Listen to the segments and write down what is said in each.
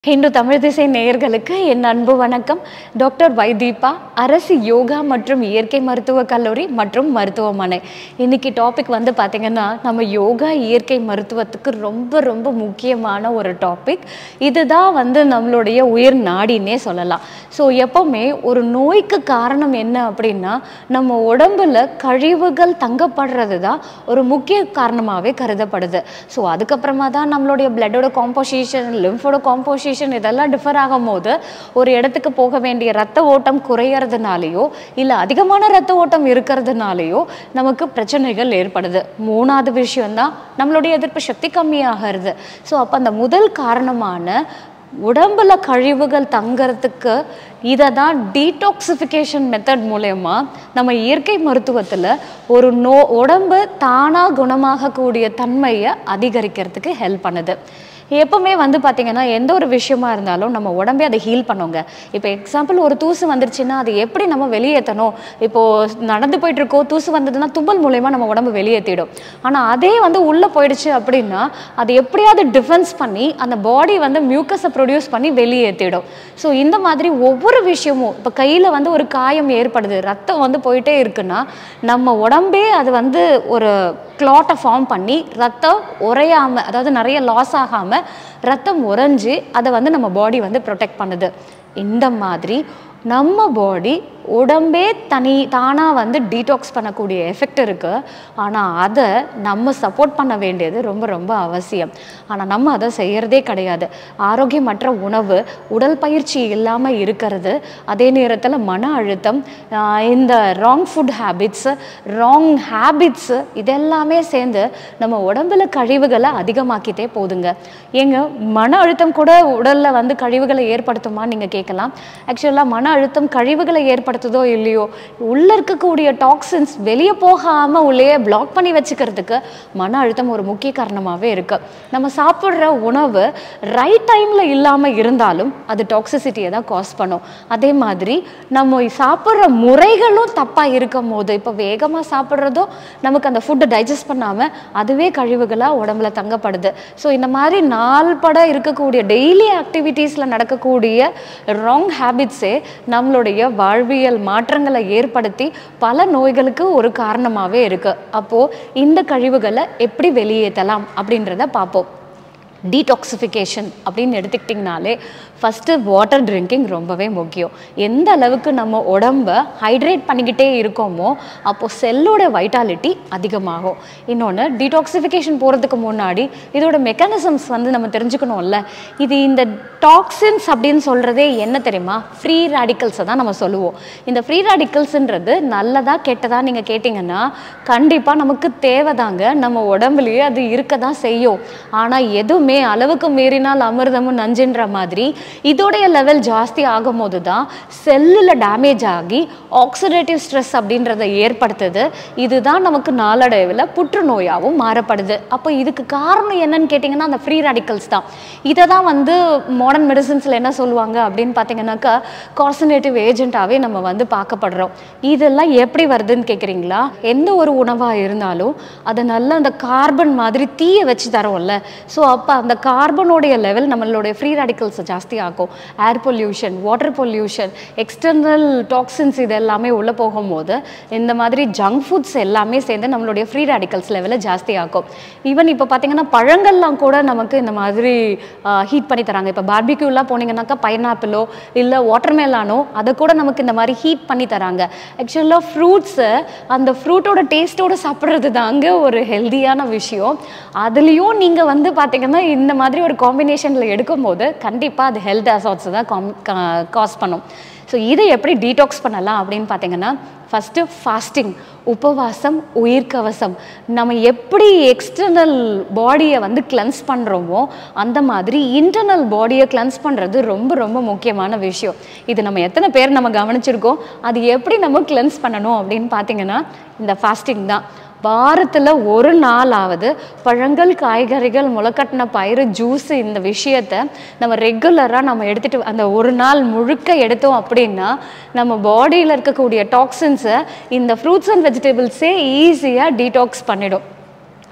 இன்று தமிழ் திசை நேயர்களுக்கு என் அன்பு வணக்கம் டாக்டர் வைதீபா அரசு யோகா மற்றும் இயற்கை மருத்துவக் கல்லூரி மற்றும் மருத்துவமனை இன்னைக்கு டாபிக் வந்து பார்த்திங்கன்னா நம்ம யோகா இயற்கை மருத்துவத்துக்கு ரொம்ப ரொம்ப முக்கியமான ஒரு டாபிக் இதுதான் வந்து நம்மளுடைய உயிர் நாடின்னே சொல்லலாம் ஸோ எப்போவுமே ஒரு நோய்க்கு காரணம் என்ன அப்படின்னா நம்ம உடம்புல கழிவுகள் தங்கப்படுறது தான் ஒரு முக்கிய காரணமாகவே கருதப்படுது ஸோ அதுக்கப்புறமா தான் நம்மளுடைய பிளட்டோட காம்போசிஷன் லிம்ஃபோட காம்போசிஷன் இதெல்லாம் டிஃபர் ஆகும் போது ஒரு இடத்துக்கு போக வேண்டிய ரத்த ஓட்டம் குறையறதுனாலையோ இல்லை அதிகமான ரத்த ஓட்டம் இருக்கிறதுனாலையோ நமக்கு பிரச்சனைகள் ஏற்படுது மூணாவது விஷயம்தான் நம்மளுடைய எதிர்ப்பு சக்தி கம்மியாகிறது ஸோ அப்போ அந்த முதல் காரணமான உடம்புல கழிவுகள் தங்கறதுக்கு இதை தான் டீடாக்சிஃபிகேஷன் மெத்தட் மூலயமா நம்ம இயற்கை மருத்துவத்தில் ஒரு நோ உடம்பு தானாக குணமாகக்கூடிய தன்மையை அதிகரிக்கிறதுக்கு ஹெல்ப் பண்ணுது எப்பவுமே வந்து பார்த்தீங்கன்னா எந்த ஒரு விஷயமா இருந்தாலும் நம்ம உடம்பே அதை ஹீல் பண்ணுங்க இப்போ எக்ஸாம்பிள் ஒரு தூசு வந்துருச்சுன்னா அதை எப்படி நம்ம வெளியேற்றணும் இப்போ நடந்து போயிட்டு இருக்கோம் தூசு வந்ததுன்னா தும்மல் மூலயமா நம்ம உடம்பு வெளியேற்றிடும் ஆனால் அதே வந்து உள்ளே போயிடுச்சு அப்படின்னா அது எப்படியாவது டிஃபென்ஸ் பண்ணி அந்த பாடி வந்து மியூக்கஸை ப்ரொடியூஸ் பண்ணி வெளியேற்றிடும் ஸோ இந்த மாதிரி ஒவ்வொரு விஷயமும் இப்போ கையில் வந்து ஒரு காயம் ஏற்படுது ரத்தம் வந்து போயிட்டே இருக்குன்னா நம்ம உடம்பே அது வந்து ஒரு கிளாட்டை ஃபார்ம் பண்ணி ரத்தம் உறையாமல் அதாவது நிறைய லாஸ் ஆகாமல் ரத்தம் உறைஞ்சி அதை வந்து நம்ம பாடி வந்து ப்ரொடெக்ட் பண்ணுது இந்த மாதிரி நம்ம பாடி உடம்பே தனி தானாக வந்து டீடாக்ஸ் பண்ணக்கூடிய எஃபெக்ட் இருக்குது ஆனால் அதை நம்ம சப்போர்ட் பண்ண வேண்டியது ரொம்ப ரொம்ப அவசியம் ஆனால் நம்ம அதை செய்கிறதே கிடையாது ஆரோக்கியமற்ற உணவு உடல் பயிற்சி இல்லாமல் இருக்கிறது அதே நேரத்தில் மன அழுத்தம் ஆஹ் இந்த wrong food habits wrong habits இதெல்லாமே சேர்ந்து நம்ம உடம்புல கழிவுகளை அதிகமாக்கிட்டே போதுங்க ஏங்க மன அழுத்தம் கூட உடலில் வந்து கழிவுகளை ஏற்படுத்துமான்னு நீங்கள் கேட்கலாம் ஆக்சுவலாக மன அழுத்தம் கழிவுகளை ஏற்படுத்துதோ இல்லையோ உள்ளே இருக்கக்கூடிய டாக்ஸின்ஸ் வெளியே போகாமல் உள்ளேயே பிளாக் பண்ணி வச்சுக்கிறதுக்கு மன அழுத்தம் ஒரு முக்கிய காரணமாகவே இருக்குது நம்ம சாப்பிட்ற உணவு ரைட் டைமில் இல்லாமல் இருந்தாலும் அது டாக்ஸிசிட்டியை தான் காஸ் பண்ணும் அதே மாதிரி நம்ம சாப்பிட்ற முறைகளும் தப்பாக இருக்கும் போது இப்போ வேகமாக சாப்பிட்றதோ நமக்கு அந்த ஃபுட்டை டைஜஸ்ட் பண்ணாமல் அதுவே கழிவுகளாக உடம்புல தங்கப்படுது ஸோ இந்த மாதிரி நாள்பட இருக்கக்கூடிய டெய்லி ஆக்டிவிட்டீஸில் நடக்கக்கூடிய ராங் ஹேபிட்ஸே நம்மளுடைய வாழ்வியல் மாற்றங்களை ஏற்படுத்தி பல நோய்களுக்கு ஒரு காரணமாகவே இருக்குது அப்போது இந்த கழிவுகளை எப்படி வெளியேற்றலாம் அப்படின்றத பார்ப்போம் டீடாக்சிஃபிகேஷன் அப்படின்னு எடுத்துக்கிட்டிங்கனாலே ஃபஸ்ட்டு வாட்டர் ட்ரிங்கிங் ரொம்பவே முக்கியம் எந்த அளவுக்கு நம்ம உடம்பை ஹைட்ரேட் பண்ணிக்கிட்டே இருக்கோமோ அப்போது செல்லோட வைட்டாலிட்டி அதிகமாகும் இன்னொன்று டீடாக்சிஃபிகேஷன் போகிறதுக்கு முன்னாடி இதோட மெக்கானிசம்ஸ் வந்து நம்ம தெரிஞ்சுக்கணும்ல இது இந்த டாக்ஸின்ஸ் அப்படின்னு சொல்கிறதே என்ன தெரியுமா ஃப்ரீ ரேடிக்கல்ஸை தான் நம்ம சொல்லுவோம் இந்த ஃப்ரீ ரேடிக்கல்ஸ்ன்றது நல்லதா கெட்டதா நீங்கள் கேட்டிங்கன்னா கண்டிப்பாக நமக்கு தேவைதாங்க நம்ம உடம்புலயே அது இருக்க தான் செய்யும் ஆனால் எதுவுமே அளவுக்கு மீறினால் அமிர்தமும் நஞ்சுன்ற மாதிரி இதோடைய லெவல் ஜாஸ்தி ஆகும் போது தான் செல்லில் டேமேஜ் ஆகி ஆக்சிடேட்டிவ் ஸ்ட்ரெஸ் அப்படின்றத ஏற்படுத்துது இதுதான் நமக்கு நாளடைவில் புற்றுநோயாகவும் மாறப்படுது அப்போ இதுக்கு காரணம் என்னன்னு கேட்டிங்கன்னா அந்த ஃப்ரீ ரேடிக்கல்ஸ் தான் இதை தான் வந்து மாடர்ன் மெடிசன்ஸில் என்ன சொல்லுவாங்க அப்படின்னு பார்த்தீங்கன்னாக்கா கார்சினேட்டிவ் ஏஜென்ட்டாகவே நம்ம வந்து பார்க்கப்படுறோம் இதெல்லாம் எப்படி வருதுன்னு கேட்குறீங்களா எந்த ஒரு உணவாக இருந்தாலும் அதை நல்லா அந்த கார்பன் மாதிரி தீயை வச்சு தரோம்ல ஸோ அப்போ அந்த கார்பனோடைய லெவல் நம்மளுடைய ஃப்ரீ ரேடிக்கல்ஸை ஜாஸ்தி ஆகும் air pollution water pollution external toxins இது எல்லாமே உள்ளே போகும்போது இந்த மாதிரி ஜங்க் ஃபுட்ஸ் எல்லாமே சேர்ந்து நம்மளுடைய ஃப்ரீ ரேடிக்கல்ஸ் லெவலை ஜாஸ்தி ஆகும் ஈவன் இப்போ பார்த்தீங்கன்னா பழங்கள்லாம் கூட நமக்கு இந்த மாதிரி ஹீட் பண்ணி தராங்க இப்போ பார்பிக்யூலாம் போனீங்கன்னாக்கா பைனாப்பிளோ இல்லை வாட்டர்மெலானோ அதை கூட நமக்கு இந்த மாதிரி ஹீட் பண்ணி தராங்க ஆக்சுவலாக ஃப்ரூட்ஸை அந்த ஃப்ரூட்டோட டேஸ்ட்டோட சாப்பிட்றது தாங்க ஒரு ஹெல்தியான விஷயம் அதுலேயும் நீங்கள் வந்து பார்த்தீங்கன்னா இந்த மாதிரி ஒரு காம்பினேஷனில் எடுக்கும்போது கண்டிப்பாக அது ஹெல்த் அசாட்ஸ் தான் காம் காஸ் பண்ணும் ஸோ இதை எப்படி டீடாக்ஸ் பண்ணலாம் அப்படின்னு பார்த்தீங்கன்னா ஃபஸ்ட்டு ஃபாஸ்டிங் உபவாசம் உயிர்கவசம் நம்ம எப்படி எக்ஸ்டர்னல் பாடியை வந்து கிளென்ஸ் பண்ணுறோமோ அந்த மாதிரி இன்டர்னல் பாடியை கிளென்ஸ் பண்ணுறது ரொம்ப ரொம்ப முக்கியமான விஷயம் இது நம்ம எத்தனை பேர் நம்ம கவனிச்சிருக்கோம் அது எப்படி நம்ம கிளென்ஸ் பண்ணணும் அப்படின்னு பார்த்தீங்கன்னா இந்த ஃபாஸ்டிங் தான் வாரத்தில் ஒரு நாளாவது பழங்கள் காய்கறிகள் முளைக்கட்டின பயிறு ஜூஸ் இந்த விஷயத்த நம்ம ரெகுலராக நம்ம எடுத்துகிட்டு அந்த ஒரு நாள் முழுக்க எடுத்தோம் அப்படின்னா நம்ம பாடியில் இருக்கக்கூடிய டாக்ஸின்ஸை இந்த ஃப்ரூட்ஸ் அண்ட் வெஜிடபிள்ஸே ஈஸியாக டீடாக்ஸ் பண்ணிடும்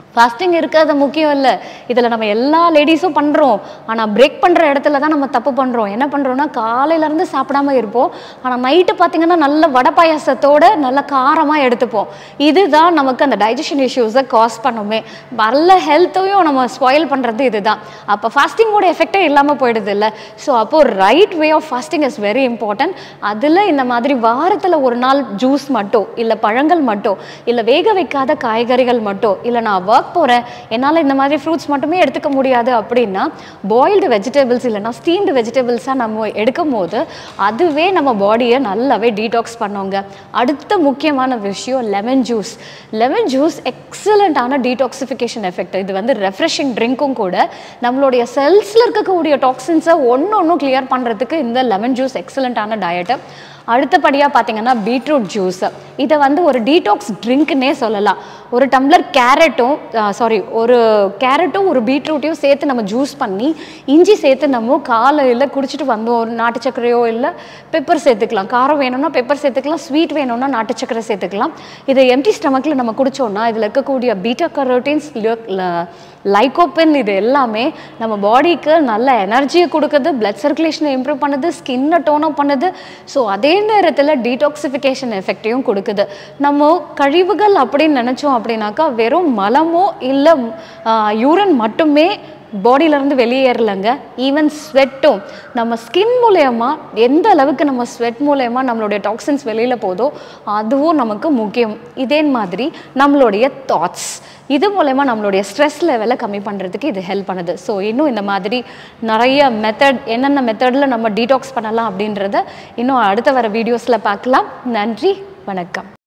ஃபாஸ்டிங் இருக்கிறது முக்கியம் இல்லை இதில் நம்ம எல்லா லேடிஸும் பண்ணுறோம் ஆனால் பிரேக் பண்ணுற இடத்துல தான் நம்ம தப்பு பண்ணுறோம் என்ன பண்ணுறோம்னா காலையிலேருந்து சாப்பிடாம இருப்போம் ஆனால் நைட்டு பார்த்தீங்கன்னா நல்ல வடை பாயாசத்தோட நல்ல காரமாக எடுத்துப்போம் இதுதான் நமக்கு அந்த டைஜஷன் இஷ்யூஸை காஸ் பண்ணுமே நல்ல ஹெல்த்தையும் நம்ம ஸ்பாயில் பண்ணுறது இதுதான் அப்போ ஃபாஸ்டிங்கோட எஃபெக்டே இல்லாமல் போயிடுது இல்லை ஸோ அப்போது right way of fasting is very important அதில் இந்த மாதிரி வாரத்தில் ஒரு நாள் ஜூஸ் மட்டும் இல்லை பழங்கள் மட்டும் இல்லை வேக வைக்காத காய்கறிகள் மட்டும் இல்லை நான் ஒர்க் போகிறேன் என்னால் இந்த மாதிரி ஃப்ரூட்ஸ் மட்டுமே எடுத்துக்க முடியாது அப்படின்னா பாயில்டு வெஜிடபிள்ஸ் இல்லைன்னா ஸ்டீம்டு வெஜிடபிள்ஸாக நம்ம எடுக்கும் போது அதுவே நம்ம பாடியை நல்லாவே டீடாக்ஸ் பண்ணுங்க அடுத்த முக்கியமான விஷயம் லெமன் ஜூஸ் லெமன் ஜூஸ் எக்ஸலண்ட்டான டீடாக்சிஃபிகேஷன் எஃபெக்ட் இது வந்து ரெஃப்ரெஷிங் ட்ரிங்க்கும் கூட நம்மளுடைய செல்ஸில் இருக்கக்கூடிய டாக்ஸின்ஸை ஒன்று ஒன்றும் கிளியர் பண்ணுறதுக்கு இந்த லெமன் ஜூஸ் எக்ஸலண்ட்டான டயட்டு அடுத்தபடியாக பார்த்தீங்கன்னா பீட்ரூட் ஜூஸ் இதை வந்து ஒரு டீடாக்ஸ் ட்ரிங்க்னே சொல்லலாம் ஒரு டம்ளர் கேரட்டும் சாரி ஒரு கேரட்டும் ஒரு பீட்ரூட்டையும் சேர்த்து நம்ம ஜூஸ் பண்ணி இஞ்சி சேர்த்து நம்ம காலையில் குடிச்சிட்டு வந்தோம் ஒரு நாட்டு சர்க்கரையோ இல்லை பெப்பர் சேர்த்துக்கலாம் காரம் வேணும்னா பெப்பர் சேர்த்துக்கலாம் ஸ்வீட் வேணும்னா நாட்டு சர்க்கரை சேர்த்துக்கலாம் இதை எம்டி ஸ்டமக்கில் நம்ம குடிச்சோம்னா இதில் இருக்கக்கூடிய பீட்டா கரோட்டின்ஸ் லைகோபின் இது எல்லாமே நம்ம பாடிக்கு நல்ல எனர்ஜியை கொடுக்குது பிளட் சர்க்குலேஷனை இம்ப்ரூவ் பண்ணுது ஸ்கின்னை டோன் அப் பண்ணுது ஸோ அதே நேரத்தில் டீடாக்சிஃபிகேஷன் எஃபெக்டையும் கொடுக்குது நம்ம கழிவுகள் அப்படின்னு நினச்சோம் அப்படின்னாக்கா வெறும் மலமோ இல்லை யூரின் மட்டுமே பாடியிலேருந்து வெளியேறலைங்க ஈவன் ஸ்வெட்டும் நம்ம ஸ்கின் மூலயமா எந்த அளவுக்கு நம்ம ஸ்வெட் மூலயமா நம்மளுடைய டாக்ஸின்ஸ் வெளியில் போதோ அதுவும் நமக்கு முக்கியம் இதே மாதிரி நம்மளுடைய தாட்ஸ் இது மூலயமா நம்மளுடைய ஸ்ட்ரெஸ் லெவலை கம்மி பண்ணுறதுக்கு இது ஹெல்ப் பண்ணுது ஸோ இன்னும் இந்த மாதிரி நிறைய மெத்தட் என்னென்ன மெத்தடில் நம்ம டீடாக்ஸ் பண்ணலாம் அப்படின்றத இன்னும் அடுத்த வர வீடியோஸில் பார்க்கலாம் நன்றி வணக்கம்